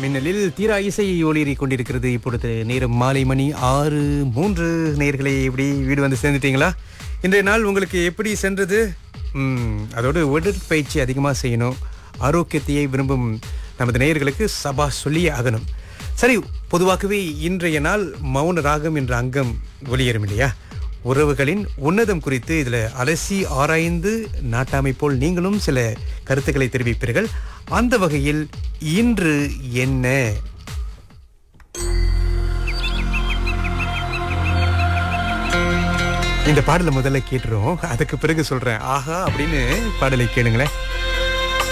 மின்னலில் தீரா இசை ஒளிரி கொண்டிருக்கிறது இப்பொழுது நேரம் மாலை மணி ஆறு மூன்று நேர்களை எப்படி வீடு வந்து சேர்ந்துட்டீங்களா இன்றைய நாள் உங்களுக்கு எப்படி சென்றது ம், அதோடு உடற்பயிற்சி அதிகமாக செய்யணும் ஆரோக்கியத்தையே விரும்பும் நமது நேயர்களுக்கு சபா சொல்லியே ஆகணும் சரி பொதுவாகவே இன்றைய நாள் மௌன ராகம் என்ற அங்கம் ஒளியேறும் இல்லையா உறவுகளின் உன்னதம் குறித்து இதில் அலசி ஆராய்ந்து நாட்டாமை போல் நீங்களும் சில கருத்துக்களை தெரிவிப்பீர்கள் அந்த வகையில் இன்று என்ன இந்த பாடலை முதல்ல கேட்டுரும் அதுக்கு பிறகு சொல்றேன் ஆஹா அப்படின்னு பாடலை கேளுங்களேன்